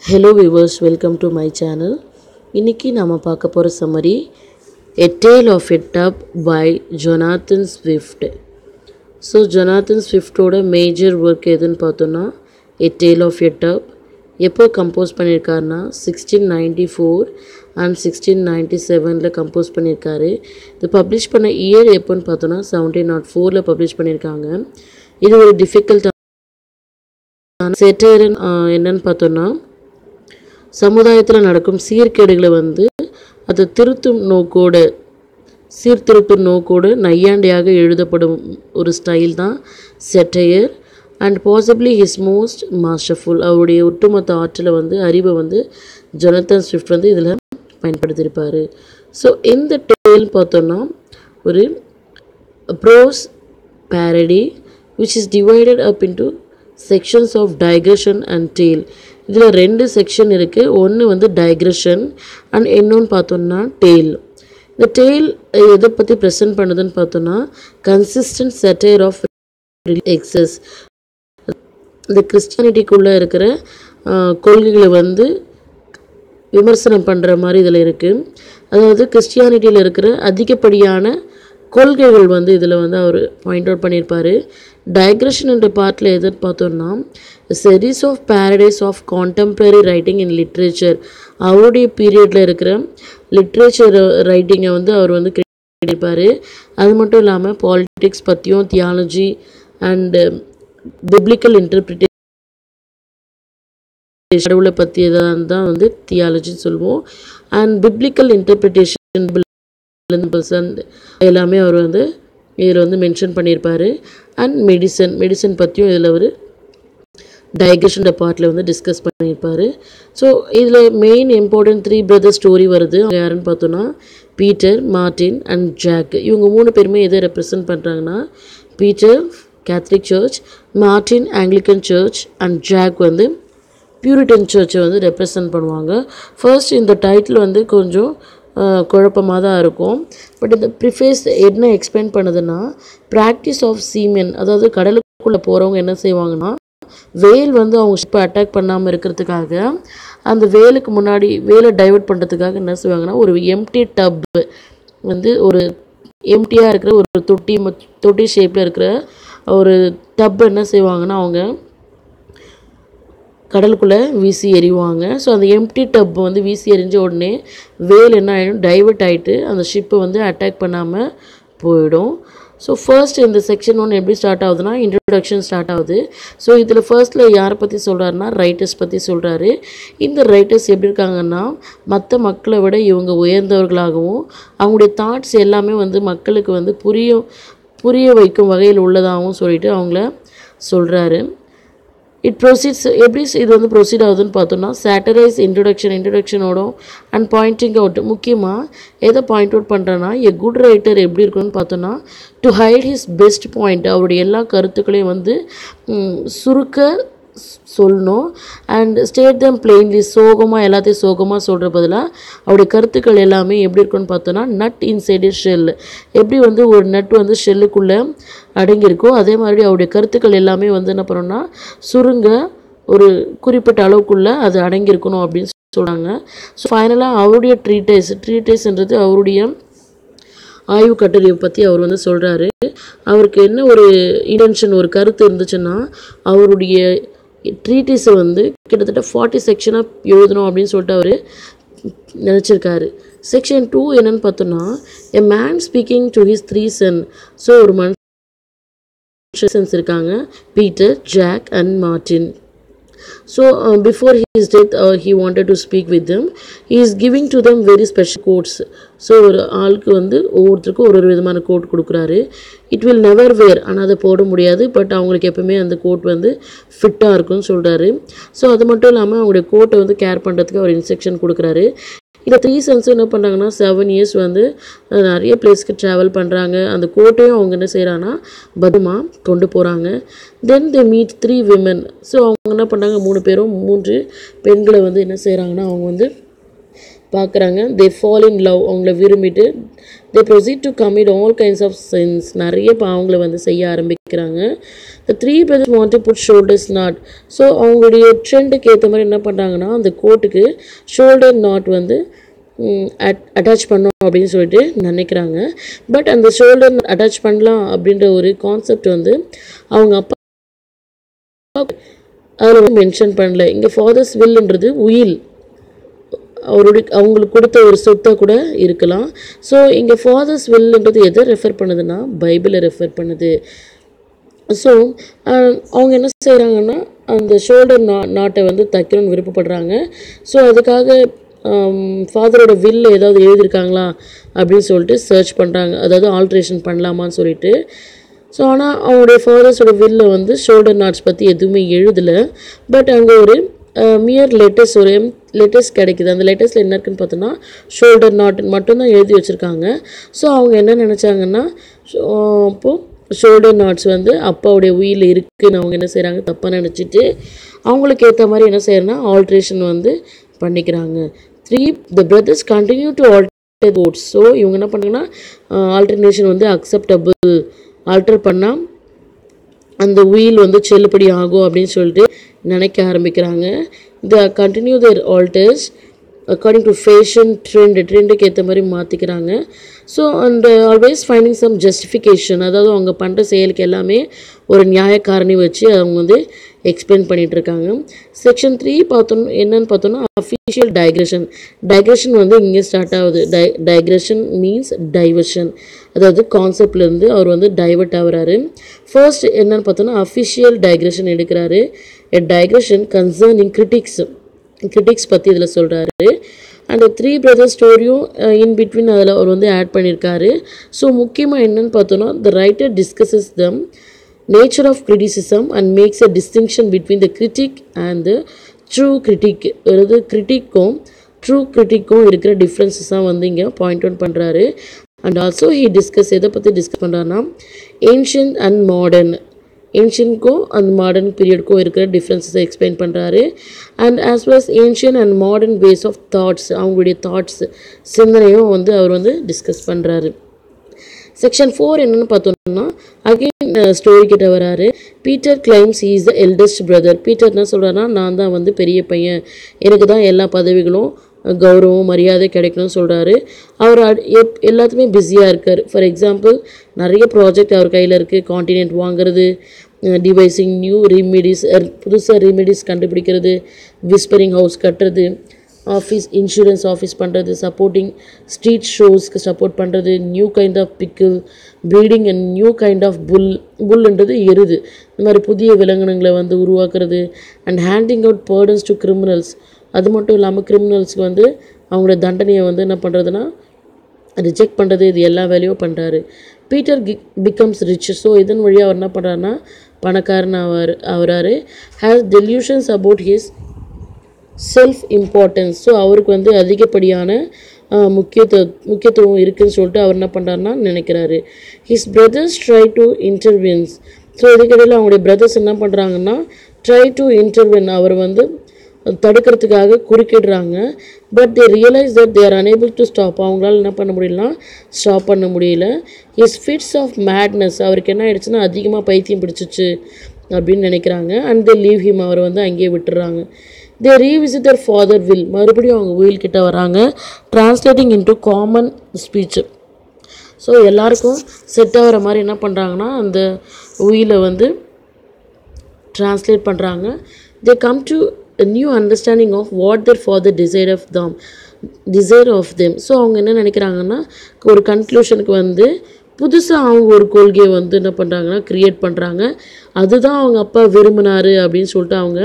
Hello viewers welcome to my channel இன்றைக்கி நாம் பார்க்க போகிற summary a tale of a tub by Jonathan Swift so Jonathan ஸ்விஃப்டோட major work எதுன்னு பார்த்தோன்னா a tale of a tub எப்போ கம்போஸ் பண்ணியிருக்காருனா sixteen ninety four and sixteen ninety செவனில் கம்போஸ் பண்ணியிருக்காரு இது பப்ளிஷ் பண்ண இயர் எப்போன்னு பார்த்தோன்னா செவன்டீன் நாட் ஃபோரில் பப்ளிஷ் பண்ணியிருக்காங்க இது ஒரு டிஃபிகல்ட்டான செட்டேரன் என்னன்னு பார்த்தோன்னா சமுதாயத்தில் நடக்கும் சீர்கேடுகளை வந்து அதை திருத்தும் நோக்கோட சீர்திருத்தும் நோக்கோடு நையாண்டியாக எழுதப்படும் ஒரு ஸ்டைல் தான் satire and possibly his most masterful அவருடைய ஒட்டுமொத்த ஆற்றலை வந்து அறிவை வந்து ஜொனத்தன் ஸ்விஃப்ட் வந்து இதில் பயன்படுத்தியிருப்பார் ஸோ இந்த டேல் பார்த்தோன்னா ஒரு prose parody which is divided up into sections of digression and tale இதில் ரெண்டு செக்ஷன் இருக்குது ஒன்று வந்து டைக்ரெஷன் அண்ட் இன்னொன்று பார்த்தோம்னா டேல் இந்த டேல் எதை பற்றி ப்ரெசென்ட் பண்ணுதுன்னு பார்த்தோன்னா கன்சிஸ்டன்ட் செட்டையர் ஆஃப் எக்ஸஸ் இந்த கிறிஸ்டியானிட்டிக்குள்ளே இருக்கிற ஆஹ், கொள்கைகளை வந்து விமர்சனம் பண்ணுற மாதிரி இதில் இருக்குது அதாவது கிறிஸ்டியானிட்டியில் இருக்கிற அதிகப்படியான கொள்கைகள் வந்து இதில் வந்து அவர் பாயிண்ட் அவுட் பண்ணியிருப்பார் டைக்ரெஷன் என்ற பார்ட்டில் எது பார்த்தோம்னா series of parodies of contemporary writing in literature அவருடைய பீரியடில் இருக்கிற லிட்ரேச்சர் ரைட்டிங்கை வந்து அவர் வந்து பண்ணியிருப்பார் அது மட்டும் இல்லாமல் பாலிடிக்ஸ் பற்றியும் தியாலஜி அண்டு பிப்ளிக்கல் இன்டர்பிரிட்டே கடவுளை பற்றியதான் தான் வந்து தியாலஜின்னு சொல்லுவோம் அண்ட் பிப்ளிக்கல் இன்டர்பிரிட்டேஷன் பர்சன்ட் எல்லாமே அவர் வந்து இதில் வந்து மென்ஷன் பண்ணியிருப்பார் அண்ட் மெடிசன் மெடிசன் பற்றியும் இதில் அவர் டைக்ரெஷன் பார்ட்டில் வந்து டிஸ்கஸ் பண்ணியிருப்பார் ஸோ இதில் main important three brother story வருது அவங்க யாருன்னு பார்த்தோன்னா பீட்டர் மார்ட்டின் அண்ட் ஜாக் இவங்க மூணு பேருமே எதை ரெப்ரசன்ட் பண்ணுறாங்கன்னா Peter Catholic church Martin Anglican church and Jack வந்து பியூரிட்டன் சர்ச்சை வந்து ரெப்ரசன்ட் பண்ணுவாங்க ஃபர்ஸ்ட் இந்த டைட்டில் வந்து கொஞ்சம் குழப்பமாக தான் இருக்கும் பட் இந்த ப்ரிஃபேஸ் என்ன எக்ஸ்பிளைன் பண்ணுதுன்னா ப்ராக்டிஸ் ஆஃப் சீமென் அதாவது கடலுக்குள்ளே போகிறவங்க என்ன செய்வாங்கன்னா வேல் வந்து அவங்க ஷிப்பை அட்டாக் பண்ணாமல் இருக்கிறதுக்காக அந்த வேலுக்கு முன்னாடி வேலை டைவர்ட் பண்ணுறதுக்காக என்ன செய்வாங்கன்னா ஒரு எம்டி டப் வந்து ஒரு எம்டியாக இருக்கிற ஒரு தொட்டி மத்- தொட்டி ஷேப்பில் இருக்கிற ஒரு டப் என்ன செய்வாங்கன்னா அவங்க கடலுக்குள்ளே வீசி எறிவாங்க ஸோ அந்த எம்டி டப் வந்து வீசி எறிஞ்ச உடனே வேல் என்ன ஆகிடும் டைவர்ட் ஆகிட்டு அந்த ஷிப்பை வந்து அட்டாக் பண்ணாமல் போயிடும் ஸோ ஃபர்ஸ்ட் இந்த செக்ஷன் ஒன்று எப்படி ஸ்டார்ட் ஆகுதுன்னா இன்ட்ரடக்ஷன் ஸ்டார்ட் ஆகுது ஸோ இதில் ஃபர்ஸ்ட்டில் யாரை பற்றி சொல்கிறாருன்னா ரைட்டர்ஸ் பற்றி சொல்கிறாரு இந்த ரைட்டர்ஸ் எப்படி இருக்காங்கன்னா மற்ற மக்களை விட இவங்க உயர்ந்தவர்களாகவும் அவங்களுடைய தாட்ஸ் எல்லாமே வந்து மக்களுக்கு வந்து புரிய புரிய வைக்கும் வகையில் உள்ளதாகவும் சொல்லிட்டு அவங்கள சொல்கிறாரு இட் ப்ரொசீட்ஸ் எப்படி இது வந்து ப்ரொசீட் ஆகுதுன்னு பார்த்தோம்னா சாட்டரைஸ் இன்ட்ரடக்ஷன் இன்ட்ரடக்ஷனோடும் அண்ட் பாயிண்டிங் அவுட் முக்கியமாக எதை பாயிண்ட் அவுட் பண்ணுறேன்னா எ குட் ரைட்டர் எப்படி இருக்குன்னு பார்த்தோன்னா to hide his best point அவருடைய எல்லா கருத்துக்களையும் வந்து ம், சுருக்க ஸ்- சொல்லணும் அண்ட் ஸ்டேட் தம் பிளெயின்லி சோகமாக எல்லாத்தையும் சோகமாக சொல்கிற பதிலாக அவருடைய கருத்துக்கள் எல்லாமே எப்படி இருக்குன்னு பார்த்தோன்னா நட் இன்சைடு ஷெல் எப்படி வந்து ஒரு நட் வந்து ஷெல்லுக்குள்ளே அடங்கியிருக்கோ அதே மாதிரி அவருடைய கருத்துக்கள் எல்லாமே வந்து என்ன பண்ணணும்னா சுருங்க ஒரு குறிப்பிட்ட அளவுக்குள்ளே அது அடங்கியிருக்கணும் அப்படின்னு சொல்கிறாங்க ஸோ ஃபைனலாக அவருடைய ட்ரீட்டேஸ் ட்ரீட்டேஸ்ன்றது அவருடைய ஆய்வு கட்டுரையை பற்றி அவர் வந்து சொல்கிறாரு அவருக்கு என்ன ஒரு இன்டென்ஷன் ஒரு கருத்து இருந்துச்சுன்னா அவருடைய ட்ரீட்டிஸை வந்து கிட்டத்தட்ட ஃபார்ட்டி செக்ஷனாக எழுதணும் அப்படின்னு சொல்லிட்டு அவர் நினச்சிருக்காரு செக்ஷன் டூ என்னன்னு பார்த்தோன்னா a man speaking to his three son so ஒரு மனுஷன்ஸ் இருக்காங்க Peter Jack and Martin So uh, before his death, uh, he wanted to speak with them. He is giving to them very special quotes. So ஒரு ஆளுக்கு வந்து ஒவ்வொருத்தருக்கும் ஒரு ஒரு விதமான கோட் கொடுக்குறாரு இட் வில் நெவர் வேர் ஆனால் அதை போட முடியாது பட் அவங்களுக்கு எப்பவுமே அந்த கோட் வந்து ஃபிட்டாக இருக்கும்னு சொல்கிறாரு ஸோ அது மட்டும் இல்லாமல் அவங்களுடைய கோட்டை வந்து கேர் பண்ணுறதுக்கு அவர் இன்ஸ்ட்ரக்ஷன் கொடுக்குறாரு இந்த த்ரீ சன்ஸ் என்ன பண்ணுறாங்கன்னா செவன் இயர்ஸ் வந்து அஹ், நிறைய பிளேஸ்க்கு ட்ராவல் பண்ணுறாங்க அந்த கோட்டையும் அவங்க என்ன செய்கிறாங்கன்னா பத்திரமா கொண்டு போகிறாங்க then they meet three women so அவங்க என்ன பண்ணாங்க மூணு பேரும் மூன்று பெண்களை வந்து என்ன செய்கிறாங்கன்னா அவங்க வந்து பார்க்குறாங்க தே ஃபால் இன் லவ் அவங்கள விரும்பிட்டு they proceed to commit all kinds of sins நிறைய பாவங்களை வந்து செய்ய ஆரம்பிக்கிறாங்க the three brothers want to put shoulders knot so அவங்களுடைய ட்ரெண்டுக்கு ஏற்ற மாதிரி என்ன பண்ணுறாங்கன்னா அந்த கோட்டுக்கு ஷோல்டர் நாட் வந்து அட்டாச் பண்ணோம் அப்படின்னு சொல்லிட்டு நினைக்கிறாங்க பட் அந்த ஷோல்டர் அட்டாச் பண்ணலாம் அப்படின்ற ஒரு கான்செப்ட் வந்து அவங்க அப்பா அதில் வந்து மென்ஷன் பண்ணல இங்கே ஃபாதர்ஸ் வில்ன்றது உயில் அவருடைய அவங்களுக்கு கொடுத்த ஒரு சொத்தை கூட இருக்கலாம் ஸோ இங்கே ஃபாதர்ஸ் வில்ன்றது எதை ரெஃபர் பண்ணுதுன்னா பைபிளை ரெஃபர் பண்ணுது ஸோ அவங்க என்ன செய்கிறாங்கன்னா அந்த ஷோல்டர் நா நாட்டை வந்து தைக்கணும்னு விருப்பப்படுறாங்க ஸோ அதுக்காக ஃபாதரோட வில் ஏதாவது எழுதியிருக்காங்களா அப்படின்னு சொல்லிட்டு சர்ச் பண்ணுறாங்க அதாவது ஆல்ட்ரேஷன் பண்ணலாமான்னு சொல்லிட்டு ஸோ ஆனால் அவங்களுடைய ஃபாதர்ஸோட வில்ல வந்து ஷோல்டர் நாட்ஸ் பற்றி எதுவுமே எழுதலை பட் அங்கே ஒரு மியர் லெட்டர்ஸ் ஒரு லெட்டர்ஸ் கிடைக்குது அந்த லெட்டர்ஸில் என்ன இருக்குன்னு பார்த்தோன்னா ஷோல்டர் நாட் மட்டும்தான் எழுதி வச்சுருக்காங்க ஸோ அவங்க என்ன நினச்சாங்கன்னா அப்போது ஷோல்டர் நாட்ஸ் வந்து அப்பாவுடைய உயிரில் இருக்குன்னு அவங்க என்ன செய்கிறாங்க தப்பாக நினச்சிட்டு அவங்களுக்கு ஏற்ற மாதிரி என்ன செய்யறதுனா ஆல்ட்ரேஷன் வந்து பண்ணிக்கிறாங்க three the brothers continue to alter coats so இவங்க என்ன பண்ணுறாங்கன்னா ஆல்டர்னேஷன் வந்து அக்செப்டபுள் ஆல்டர் பண்ணால் அந்த உயில் வந்து செல்லுபடி ஆகும் அப்படின்னு சொல்லிட்டு நினைக்க ஆரம்பிக்கிறாங்க the continue their alters according to fashion trend ட்ரெண்டுக்கு ஏற்ற மாதிரி மாற்றிக்கிறாங்க so and always finding some justification அதாவது அவங்க பண்ணுற செயலுக்கு எல்லாமே ஒரு நியாய காரணி வச்சு அவங்க வந்து எக்ஸ்பிளைன் பண்ணிட்டு இருக்காங்க செக்ஷன் த்ரீ பார்த்தோம் என்னன்னு பார்த்தோம்னா அஃபிஷியல் டைக்ரெஷன் டைக்ரெஷன் வந்து இங்கே ஸ்டார்ட் ஆகுது டை டைக்ரெஷன் மீன்ஸ் டைவர்ஷன் அதாவது கான்செப்ட்லேருந்து அவர் வந்து டைவர்ட் ஆகுறாரு ஃபர்ஸ்ட் என்னன்னு பார்த்தோம்னா அஃபிஷியல் டைக்ரெஷன் எடுக்கிறாரு a digression concerning critics critics பற்றி இதில் சொல்கிறாரு அண்ட் த்ரீ பிரதர்ஸ் ஸ்டோரியும் இன் பிட்வீன் அதில் அவர் வந்து ஆட் பண்ணியிருக்காரு ஸோ முக்கியமாக என்னன்னு பார்த்தோன்னா the writer discusses the nature of criticism and makes a distinction between the critic and the true critic அதாவது கிரிட்டிக்கும் ட்ரூ கிரிட்டிக்கும் இருக்கிற டிஃப்ரென்சஸ் தான் வந்து இங்கே பாயிண்ட் அவுட் பண்ணுறாரு அண்ட் ஆல்சோ ஹி டிஸ்கஸ் எதை பற்றி டிஸ்கஸ் பண்ணுறாருன்னா ஏன்ஷியன் அண்ட் மாடர்ன் ஏன்ஷியனுக்கும் அந்த மாடர்ன் பீரியடுக்கும் இருக்கிற டிஃப்ரென்சஸை எக்ஸ்பிளைன் பண்ணுறாரு and as well ancient and modern ways of thoughts அவங்களுடைய தாட்ஸ் சிந்தனையும் வந்து அவர் வந்து டிஸ்கஸ் பண்ணுறாரு செக்ஷன் ஃபோர் என்னன்னு பார்த்தோம்னா அகெயின் ஸ்டோரி கிட்ட வராரு Peter claims is the eldest brother Peter என்ன சொல்கிறாருன்னா நான் தான் வந்து பெரிய பையன் எனக்கு தான் எல்லா பதவிகளும் கௌரவம் மரியாதை கிடைக்கணும்னு சொல்கிறாரு அவர் அட்- எப் எல்லாத்துமே பிஸியாக இருக்கார் ஃபார் எக்ஸாம்பிள் நிறைய ப்ராஜெக்ட் அவர் கையில் இருக்குது காண்டினென்ட் வாங்குறது டிவைசிங் நியூ ரெமிடிஸ் புதுசாக ரெமிடிஸ் கண்டுபிடிக்கிறது விஸ்பரிங் ஹவுஸ் கட்டுறது ஆஃபீஸ் இன்சூரன்ஸ் ஆஃபீஸ் பண்ணுறது சப்போர்ட்டிங் ஸ்ட்ரீட் ஷோஸ்க்கு சப்போர்ட் பண்ணுறது new kind of pickle breeding and new kind of bull புல்ன்றது எருது இந்த மாதிரி புதிய விலங்கினங்களை வந்து உருவாக்குறது அண்ட் handing out pardons to criminals அது மட்டும் இல்லாமல் கிரிமினல்ஸ்க்கு வந்து அவங்களோட தண்டனையை வந்து என்ன பண்ணுறதுன்னா ரிஜெக்ட் பண்ணுறது இது எல்லா வேலையும் பண்ணுறாரு பீட்டர் கி பிகம்ஸ் ரிச் ஸோ இதன் வழியாக அவர் என்ன பண்ணுறாருன்னா பணக்காரன் ஆவார் ஆகிறாரு has delusions about his self importance so அவருக்கு வந்து அதிகப்படியான ஆஹ், முக்கியத்துவ முக்கியத்துவம் இருக்குன்னு சொல்லிட்டு அவர் என்ன பண்ணுறாருன்னா நினைக்கிறாரு his brothers try to intervenes so இதுக்கிடையில் அவங்களுடைய பிரதர்ஸ் என்ன பண்ணுறாங்கன்னா ட்ரை டு இன்டர்வின் அவர் வந்து தடுக்கிறதுக்காக குறுக்கிடுறாங்க but they realise that they're unable to stop அவங்களால என்ன பண்ண முடியலனா ஸ்டாப் பண்ண முடியல ஹிஸ் ஃபிட்ஸ் ஆஃப் மேட்னஸ் அவருக்கு என்ன ஆயிடுச்சுன்னா அதிகமாக பைத்தியம் பிடிச்சிச்சு அப்படின்னு நினைக்கிறாங்க அண்ட் தே லீவ் ஹிம் அவரை வந்து அங்கேயே விட்டுறாங்க they revisit their father will மறுபடியும் அவங்க வீல் கிட்ட வராங்க translating into common speech so எல்லாருக்கும் செட் ஆகிற மாதிரி என்ன பண்ணுறாங்கன்னா அந்த உயிலை வந்து translate பண்ணுறாங்க they come to new understanding of what their father desire of them desire of them so அவங்க என்ன நினைக்கிறாங்கன்னா ஒரு கன்க்ளூஷனுக்கு வந்து புதுசாக அவங்க ஒரு கொள்கையை வந்து என்ன பண்ணுறாங்கன்னா க்ரியேட் பண்ணுறாங்க அதுதான் அவங்க அப்பா விரும்பினாரு அப்படின்னு சொல்லிட்டு அவங்க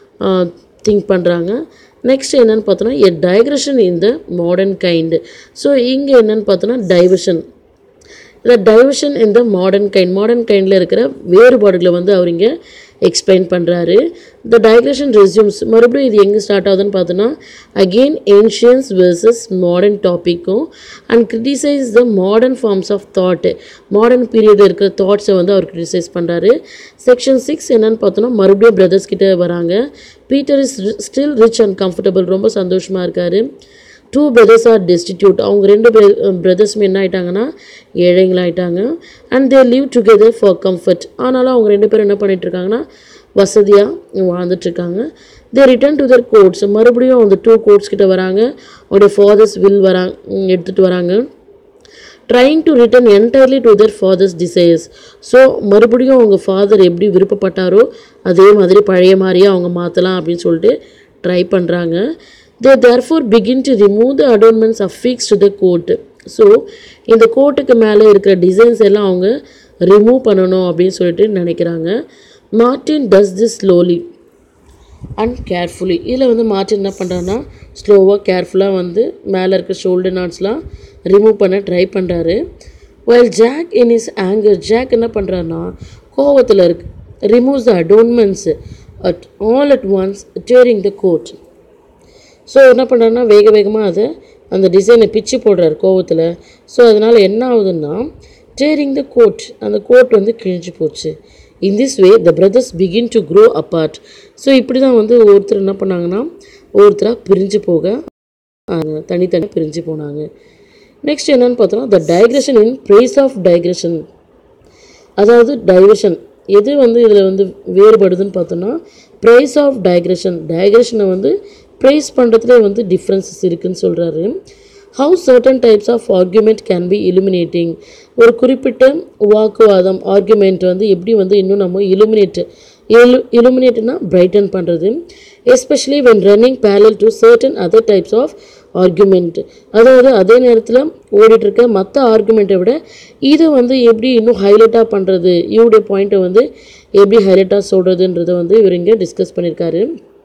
திங்க் பண்ணுறாங்க நெக்ஸ்ட் என்னன்னு பார்த்தோன்னா a digression in the modern kind so இங்கே என்னன்னு பார்த்தோன்னா டைவர்ஷன் இந்த diversion in the modern kind modern கைண்டில் இருக்கிற வேறுபாடுகளை வந்து அவர் இங்கே எக்ஸ்பிளைன் பண்ணுறாரு த டைக்ரேஷன் ரெஸ்யூம்ஸ் மறுபடியும் இது எங்கே ஸ்டார்ட் ஆகுதுன்னு பார்த்தோன்னா அகெயின் ஏன்ஷியன்ஸ் வெர்சஸ் மாடர்ன் டாப்பிக்கும் and criticise the modern forms of thought modern பீரியடில் இருக்கிற தாட்ஸை வந்து அவர் கிரிட்டிசைஸ் பண்ணுறாரு செக்ஷன் சிக்ஸ் என்னன்னு பார்த்தோன்னா மறுபடியும் பிரதர்ஸ் கிட்ட வராங்க Peter is still rich and comfortable ரொம்ப சந்தோஷமாக இருக்காரு டூ brothers ஆர் destitute அவங்க ரெண்டு பிரதர்ஸுமே என்ன ஆயிட்டாங்கன்னா ஏழைங்களாயிட்டாங்க and they live together for comfort ஆனாலும் அவங்க ரெண்டு பேரும் என்ன பண்ணிட்டு இருக்காங்கன்னா வசதியாக வாழ்ந்துட்டுருக்காங்க they return to their coats மறுபடியும் அந்த டூ கோர்ட்ஸ் கிட்ட வராங்க அவருடைய ஃபாதர்ஸ் வில் வராங்க எடுத்துகிட்டு வராங்க trying to return entirely to their father's desires so மறுபடியும் அவங்க ஃபாதர் எப்படி விருப்பப்பட்டாரோ அதே மாதிரி பழைய மாதிரியே அவங்க மாற்றலாம் அப்படின்னு சொல்லிட்டு ட்ரை பண்ணுறாங்க they therefore begin to remove the adornments affix to the coat so இந்த கோர்ட்டுக்கு மேலே இருக்கிற டிசைன்ஸ் எல்லாம் அவங்க ரிமூவ் பண்ணணும் அப்படின்னு சொல்லிட்டு நினைக்கிறாங்க Martin does this slowly and carefully இதில் வந்து மார்டின் என்ன பண்ணுறாருன்னா ஸ்லோவாக கேர்ஃபுல்லாக வந்து மேலே இருக்க ஷோல்டர் நாட்ஸ்லாம் ரிமூவ் பண்ண ட்ரை பண்ணுறாரு while Jack in is anger Jack என்ன பண்ணுறாருன்னா கோவத்தில் இருக்கு removes the adornments at all at once during the coat so என்ன பண்ணுறாருன்னா வேக வேகமாக அதை அந்த டிசைனை பிச்சு போடுறாரு கோவத்தில் ஸோ அதனால் என்ன ஆகுதுன்னா டேரிங் த கோட் அந்த கோட் வந்து கிழிஞ்சு போச்சு in this way the brothers begin to grow apart so இப்படி தான் வந்து ஒருத்தர் என்ன பண்ணாங்கன்னா ஒருத்தராக பிரிஞ்சு போக ஆஹ், தனித்தனி பிரிஞ்சு போனாங்க நெக்ஸ்ட் என்னன்னு பார்த்தோன்னா the digression in praise of digression அதாவது டைவர்ஷன் எது வந்து இதில் வந்து வேறுபடுதுன்னு பார்த்தோன்னா ப்ரைஸ் ஆஃப் டைக்ரெஷன் டைக்ரெஷனை வந்து ப்ரைஸ் பண்ணுறதுல வந்து டிஃப்ரென்சஸ் இருக்குன்னு சொல்கிறாரு how certain types of argument can be illuminating ஒரு குறிப்பிட்ட வாக்குவாதம் ஆர்குமெண்ட் வந்து எப்படி வந்து இன்னும் நம்ம illuminate இலு illuminateனா பிரைட்டன் பண்ணுறது especially when running parallel to certain other types of argument அதாவது அதே நேரத்தில் ஓடிட்டு இருக்க மற்ற ஆர்குமெண்ட்டை விட இதை வந்து எப்படி இன்னும் ஹைலைட்டாக பண்ணுறது இவருடைய பாயிண்ட்டை வந்து எப்படி ஹைலைட்டாக சொல்கிறதுன்றதை வந்து இவர் இங்கே டிஸ்கஸ் பண்ணியிருக்காரு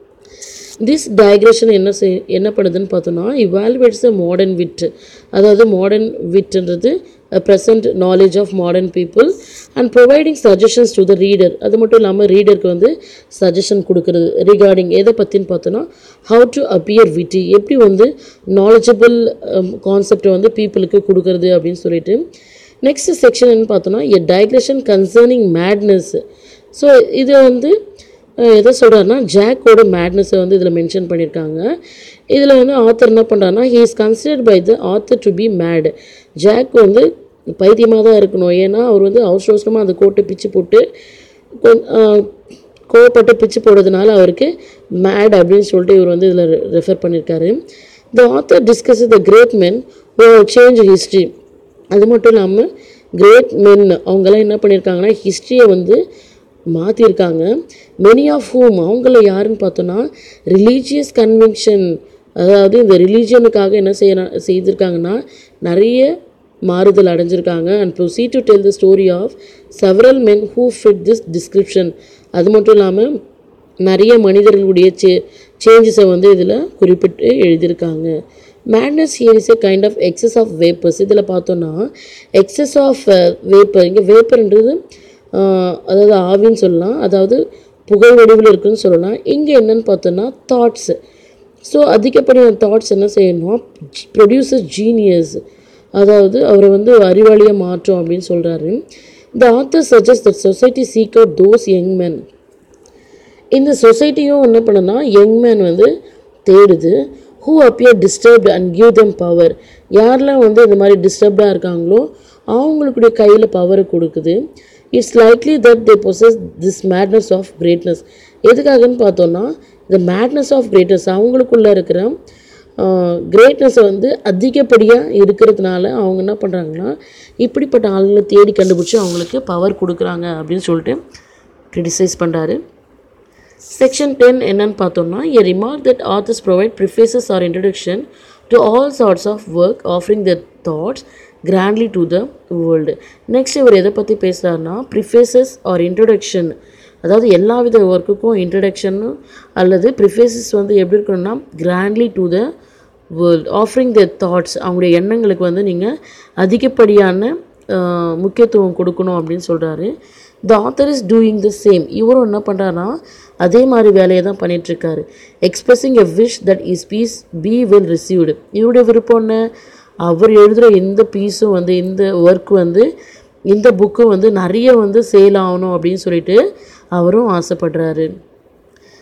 திஸ் டைக்ரேஷன் என்ன செய் என்ன பண்ணுதுன்னு பார்த்தோன்னா இவால்வேட்ஸ் த மாடர்ன் விட் அதாவது மாடர்ன் விட்ன்றது present knowledge of modern people and providing suggestions to the reader அது மட்டும் இல்லாமல் ரீடருக்கு வந்து சஜஷன் கொடுக்குறது ரிகார்டிங் எதை பற்றின்னு பார்த்தோன்னா ஹவு டு அப்பியர் விட்டி எப்படி வந்து நாலேஜபிள் கான்செப்டை வந்து பீப்புளுக்கு கொடுக்குறது அப்படின்னு சொல்லிட்டு நெக்ஸ்ட் செக்ஷன் பார்த்தோன்னா a digression concerning madness so இது வந்து அஹ், எதை சொல்கிறாருன்னா ஜாக்கோட மேட்னஸை வந்து இதில் மென்ஷன் பண்ணியிருக்காங்க இதில் வந்து ஆத்தர் என்ன பண்ணுறாருன்னா he is considered by the author to be mad Jack வந்து பைத்தியமாக தான் இருக்கணும் ஏன்னா அவர் வந்து அவசர அவசரமாக அந்த கோட்டை பிச்சு போட்டு கொஞ்- அஹ், கோவப்பட்டு பிச்சு போடுறதுனால அவருக்கு மேட் அப்படின்னு சொல்லிட்டு இவர் வந்து இதில் ரெஃபர் பண்ணியிருக்காரு the author discuss the great men change history அது மட்டும் இல்லாமல் கிரேட் மென் அவங்கெல்லாம் என்ன பண்ணியிருக்காங்கன்னா ஹிஸ்ட்ரியை வந்து மாற்றிருக்காங்க மெனி ஆஃப் ஹூம் அவங்கள யாருன்னு பார்த்தோன்னா ரிலீஜியஸ் கன்விக்ஷன் அதாவது இந்த ரிலீஜியனுக்காக என்ன செய்ய செய்திருக்காங்கன்னா நிறைய மாறுதல் அடைஞ்சிருக்காங்க and proceed to tell the story of several men who fit this description அது மட்டும் இல்லாமல் நிறைய மனிதர்களுடைய சே சேஞ்சஸை வந்து இதில் குறிப்பிட்டு எழுதியிருக்காங்க madness here is a kind of excess of vapours இதில் பார்த்தோன்னா எக்ஸஸ் ஆஃப் வேப்பர் இங்கே வேப்பர்ன்றது அதாவது ஆவின்னு சொல்லலாம் அதாவது புகை வடிவில் இருக்குன்னு சொல்லலாம் இங்கே என்னன்னு பார்த்தோன்னா தாட்ஸு ஸோ அதிகப்படியான தாட்ஸ் என்ன செய்யணும் ப்ரொடியூசர் ஜீனியஸ் அதாவது அவரை வந்து அறிவாளியாக மாற்றும் அப்படின்னு சொல்கிறாரு the author suggest that society seek out those young men இந்த சொசைட்டியும் என்ன பண்ணுன்னா யங் மேன் வந்து தேடுது who appear disturbed and give them power யாரெல்லாம் வந்து இந்த மாதிரி டிஸ்டர்ப்டாக இருக்காங்களோ அவங்களுக்குடைய கையில் பவரை கொடுக்குது it's likely that they possess this madness of greatness எதுக்காகன்னு பார்த்தோன்னா இந்த மேட்னஸ் ஆஃப் கிரேட்னஸ் அவங்களுக்குள்ளே இருக்கிற கிரேட்னஸை வந்து அதிகப்படியாக இருக்கிறதுனால அவங்க என்ன பண்ணுறாங்கன்னா இப்படிப்பட்ட ஆளுங்களை தேடி கண்டுபிடிச்சி அவங்களுக்கு பவர் கொடுக்குறாங்க அப்படின்னு சொல்லிட்டு கிரிட்டிசைஸ் பண்ணுறாரு செக்ஷன் டென் என்னன்னு பார்த்தோம்னா a remark that authors provide prefaces or introduction to all sorts of work offering the thoughts grandly to the world next இவர் எதை பற்றி பேசுகிறாருன்னா ப்ரிஃபேசஸ் ஆர் இன்ட்ரடக்ஷன் அதாவது எல்லா வித ஒர்க்குக்கும் இன்ட்ரடக்ஷன் அல்லது ப்ரிஃபேசஸ் வந்து எப்படி இருக்கணும்னா grandly to the world offering the thoughts அவங்களுடைய எண்ணங்களுக்கு வந்து நீங்கள் அதிகப்படியான ஆஹ், முக்கியத்துவம் கொடுக்கணும் அப்படின்னு சொல்கிறாரு the author is doing the same இவரும் என்ன பண்ணுறாருன்னா அதே மாதிரி வேலையை தான் பண்ணிகிட்ருக்காரு expressing a wish that his piece be well received இவருடைய விருப்பம் என்ன அவர் எழுதுகிற இந்த பீஸும் வந்து இந்த ஒர்க் வந்து இந்த புக்கும் வந்து நிறைய வந்து சேல் ஆகணும் அப்படின்னு சொல்லிட்டு அவரும் ஆசைப்படுறாரு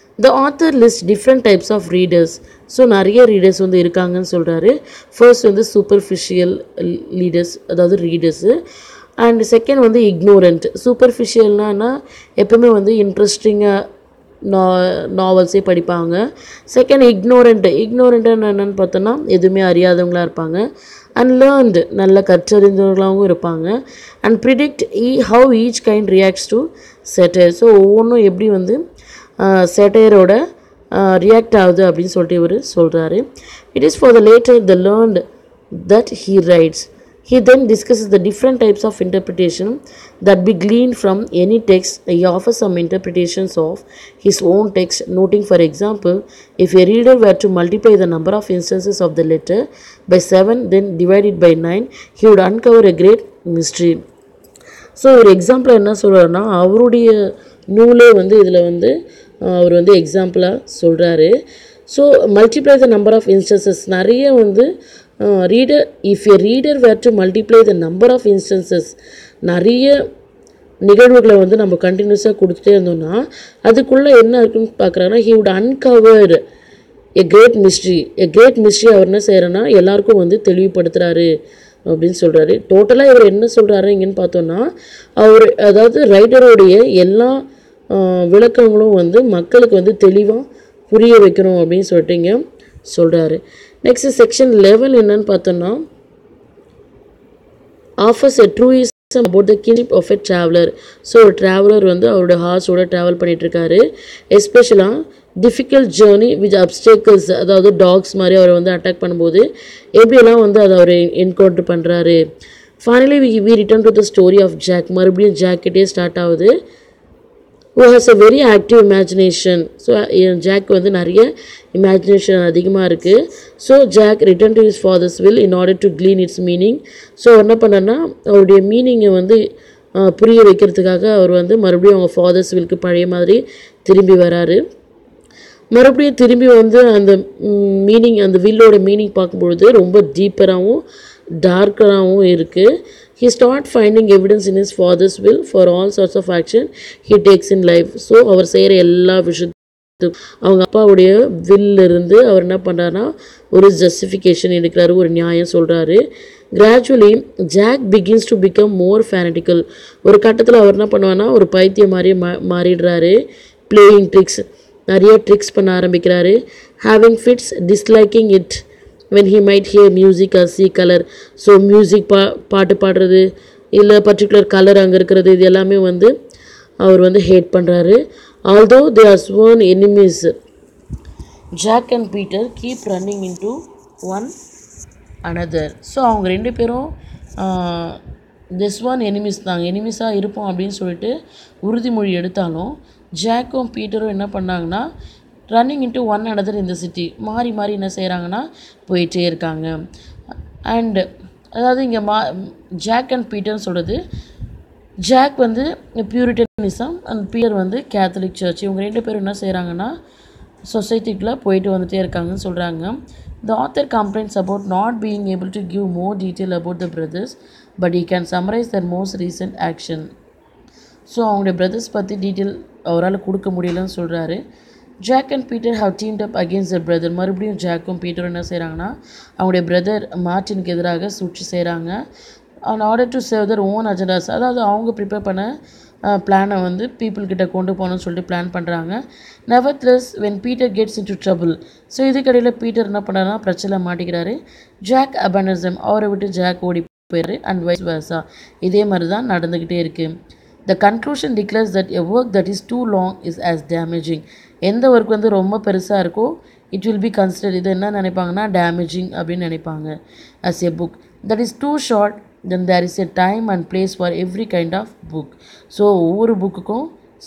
the author list different types of readers so நிறைய ரீடர்ஸ் வந்து இருக்காங்கன்னு சொல்கிறாரு ஃபர்ஸ்ட் வந்து சூப்பர்ஃபிஷியல் லீடர்ஸ் அதாவது ரீடர்ஸு அண்ட் செகண்ட் வந்து இக்னோரண்ட் சூப்பர்ஃபிஷியல்னா எப்பவுமே வந்து இன்ட்ரெஸ்டிங்காக நா நாவல்ஸே படிப்பாங்க செகண்ட் இக்னோரண்ட்டு இக்னோரண்ட்டுன்னு என்னென்னு பார்த்தோன்னா எதுவுமே அறியாதவங்களாக இருப்பாங்க அண்ட் லேர்ன்டு நல்ல கற்றறிந்தவர்களாகவும் இருப்பாங்க அண்ட் ப்ரிடிக்ட் ஈ how each kind reacts to satire so ஒவ்வொன்றும் எப்படி வந்து செட்டையரோட ரியாக்ட் ஆகுது அப்படின்னு சொல்லிட்டு இவர் சொல்கிறாரு it is for the latter the learned that he writes He then discusses the different types of interpretation that be gleaned from any text. He offers some interpretations of his own text, noting, for example, if a reader were to multiply the number of instances of the letter by 7, then divide it by 9, he would uncover a great mystery. So ஒரு example என்ன சொல்கிறாருன்னா அவருடைய நூலே வந்து இதில் வந்து அஹ், அவர் வந்து எக்ஸாம்பிளாக சொல்கிறாரு so multiply the number of instances நிறைய வந்து reader if a reader were to multiply the number of instances நிறைய நிகழ்வுகளை வந்து நம்ம கண்டினியூஸாக கொடுத்துட்டே இருந்தோம்னா அதுக்குள்ளே என்ன இருக்குன்னு பார்க்குறாங்கன்னா he would uncover a great mystery a great mystery அவர் என்ன செய்கிறேன்னா எல்லாருக்கும் வந்து தெளிவுபடுத்துகிறாரு அப்படின்னு சொல்கிறாரு டோட்டலாக இவர் என்ன சொல்கிறாரு இங்கன்னு பார்த்தோன்னா அவர் அதாவது ரைட்டருடைய எல்லா ஆஹ், விளக்கங்களும் வந்து மக்களுக்கு வந்து தெளிவாக புரிய வைக்கணும் அப்படின்னு சொல்லிட்டு இங்கே சொல்கிறாரு நெக்ஸ்ட் செக்ஷன் லெவல் என்னன்னு பார்த்தோன்னா offers a truism about the kinship of a traveller so ஒரு ட்ராவலர் வந்து அவரோட ஹார்ஸோட ட்ராவல் பண்ணிகிட்ருக்காரு எஸ்பெஷலாக டிஃபிகல்ட் ஜேர்னி வித் அப்டேக்கல்ஸ் அதாவது டாக்ஸ் மாதிரி அவரை வந்து அட்டாக் பண்ணும்போது எப்படியெல்லாம் வந்து அதை அவர் என்கவுண்டர் பண்ணுறாரு finally we we return to the story of Jack மறுபடியும் ஜாக்கிட்டே ஸ்டார்ட் ஆகுது who has a very active imagination so Jack வந்து நிறைய இமேஜினேஷன் அதிகமாக இருக்குது so Jack return to his father's will in order to clean its meaning so என்ன பண்ணனா அவருடைய மீனிங்கை வந்து அஹ், புரிய வைக்கிறதுக்காக அவர் வந்து மறுபடியும் அவங்க ஃபாதர்ஸ் வில்க்கு பழைய மாதிரி திரும்பி வராரு மறுபடியும் திரும்பி வந்து அந்த மீனிங் அந்த வில்லோட மீனிங் பார்க்கும்பொழுது ரொம்ப டீப்பராகவும் டார்க்கராகவும் இருக்குது he start finding evidence in his father's will for all sorts of action he takes in life so அவர் செய்கிற எல்லா விஷயத்துக்கும் அவங்க அப்பாவுடைய will இருந்து அவர் என்ன பண்ணுறாருன்னா ஒரு ஜஸ்டிஃபிகேஷன் எடுக்கிறாரு ஒரு நியாயம் சொல்கிறாரு gradually Jack begins to become more fanatical ஒரு கட்டத்தில் அவர் என்ன பண்ணுவார்னா ஒரு பைத்தியம் மாதிரி மா மாறிடுறாரு பிளேயிங் ட்ரிக்ஸ் நிறைய ட்ரிக்ஸ் பண்ண ஆரம்பிக்கிறாரு having fits disliking it when he might hear music or see color so music பா பாட்டு பாடுறது இல்லை பர்டிகுலர் கலர் அங்கே இருக்கிறது இது எல்லாமே வந்து அவர் வந்து ஹேட் பண்ணுறாரு although they are sworn enemies Jack and Peter keep running into one another so அவங்க ரெண்டு பேரும் திஸ் ஒன் எனிமிஸ் தான் எனிமிஸாக இருப்போம் அப்படின்னு சொல்லிட்டு உறுதிமொழி எடுத்தாலும் ஜாக்கும் பீட்டரும் என்ன பண்ணாங்கன்னா ரன்னிங் இன்ட்டு ஒன் அனதர் இந்த சிட்டி மாறி மாறி என்ன செய்கிறாங்கன்னா போயிட்டே இருக்காங்க அண்டு அதாவது இங்கே மா ஜாக் அண்ட் பீட்டர்னு சொல்கிறது ஜாக் வந்து பியூரிட்டனிசம் அண்ட் பீட்டர் வந்து கேத்தலிக் சர்ச் இவங்க ரெண்டு பேரும் என்ன செய்கிறாங்கன்னா சொசைட்டிக்குள்ளே போயிட்டு வந்துட்டே இருக்காங்கன்னு சொல்கிறாங்க the author complains about not being able to give more detail about the brothers but he can summarise their most recent action so அவங்களுடைய பிரதர்ஸ் பற்றி டீட்டெயில் அவரால் கொடுக்க முடியலன்னு சொல்கிறாரு Jack and Peter have teamed up against the brother மறுபடியும் ஜாக்கும் பீட்டரும் என்ன செய்கிறாங்கன்னா அவங்களுடைய பிரதர் மார்ட்டினுக்கு எதிராக சூழ்ச்சி செய்கிறாங்க and order to save their own agendas அதாவது அவங்க ப்ரிப்பேர் பண்ண பிளானை வந்து people கிட்ட கொண்டு போகணும்னு சொல்லிட்டு பிளான் பண்ணுறாங்க nevertheless when Peter gets into trouble so இதுக்கடையில் பீட்டர் என்ன பண்ணாருன்னா பிரச்சனை மாட்டிக்கிறாரு ஜாக் அபனசம் அவரை விட்டு ஜாக் ஓடி போயிடுறாரு அண்ட் வைஸ் versa இதே மாதிரி தான் நடந்துக்கிட்டே இருக்குது the conclusion declares that a work that is too long is as damaging எந்த ஒர்க் வந்து ரொம்ப பெருசாக இருக்கோ இட் வில் பி கன்சிடர் இது என்ன நினைப்பாங்கன்னா டேமேஜிங் அப்படின்னு நினைப்பாங்க as a book that is too short then there is a time and place for every kind of book so ஒவ்வொரு புக்குக்கும்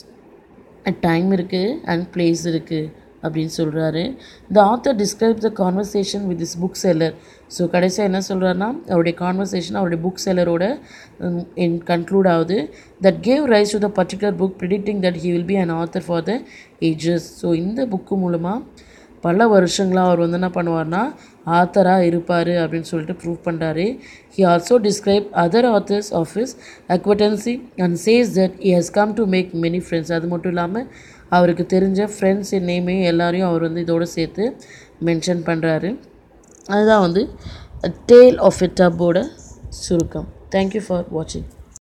டைம் இருக்குது அண்ட் பிளேஸ் இருக்குது அப்படின்னு சொல்கிறாரு the author describe the conversation with his book seller so கடைசியாக என்ன சொல்கிறாருன்னா அவருடைய கான்வர்சேஷன் அவருடைய புக் செல்லரோட என் கன்க்ளூட் ஆகுது that gave rise to the particular book predicting that he will be an author for the ages so இந்த book மூலமாக பல வருஷங்களாக அவர் வந்து என்ன பண்ணுவார்னா ஆத்தராக இருப்பார் அப்படின்னு சொல்லிட்டு ப்ரூவ் பண்ணுறாரு he also describe other authors of his acquaintance and says that he has come to make many friends அது மட்டும் இல்லாமல் அவருக்கு தெரிஞ்ச ஃப்ரெண்ட்ஸ் நேமையும் எல்லாரையும் அவர் வந்து இதோடு சேர்த்து மென்ஷன் பண்ணுறாரு அதுதான் வந்து டேல் ஆஃப் எ டப்போட சுருக்கம் தேங்க்யூ ஃபார் வாட்சிங்